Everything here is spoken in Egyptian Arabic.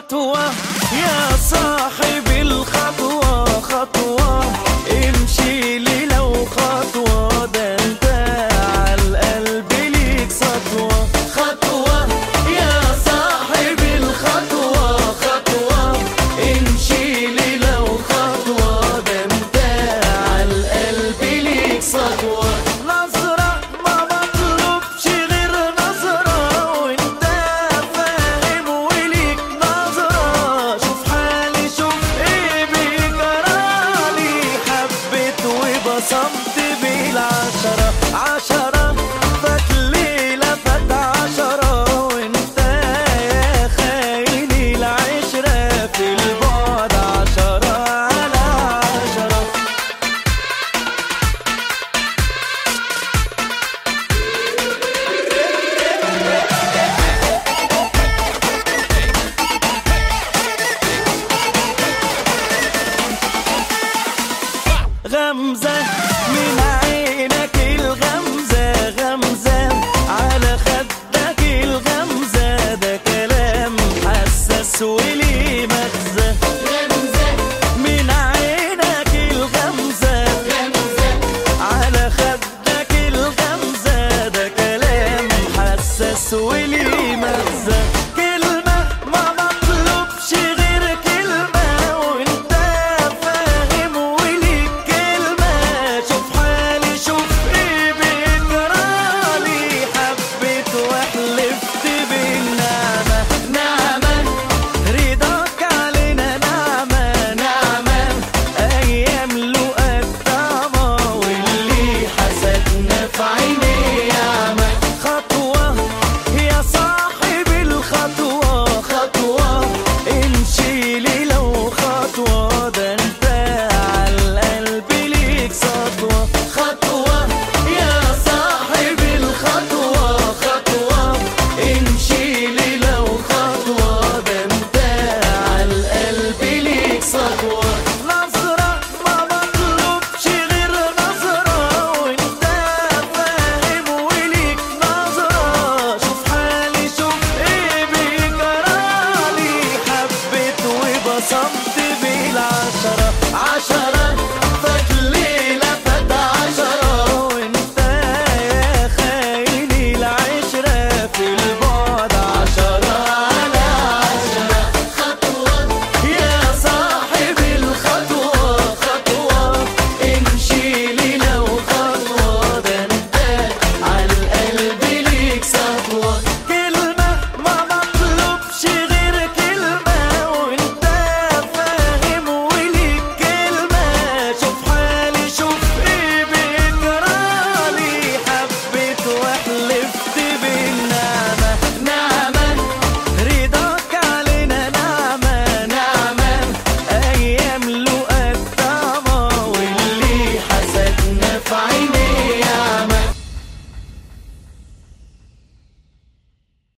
خطوة يا صاحب الخطوة خطوة امشي لي لو خطوة ده انت عالقلب ليك سطوة خطوة يا صاحب الخطوة خطوة امشي لي لو خطوة ده انت عالقلب ليك سطوة نظرة ما مطلوبش غير نظرة وانت فاهم وليك نظرة شوف حالي شوف ايه بيجرالي حبيت وبصمت بالعشرة عشرة فات ليلة فات عشرة وانت يا خايني العشرة في البعد عشرة على عشرة غمزة من عينك الغمزة غمزة على خدك الغمزة ده كلام حساس وليه مغزى من عينك الغمزة على خدك الغمزة ده كلام حساس وليه مغزى كلمة ما مطلوبش غير كلمة وانت فاهم وليك كلمة شوف حالي شوف ايه بيجرالي حبيت واحلف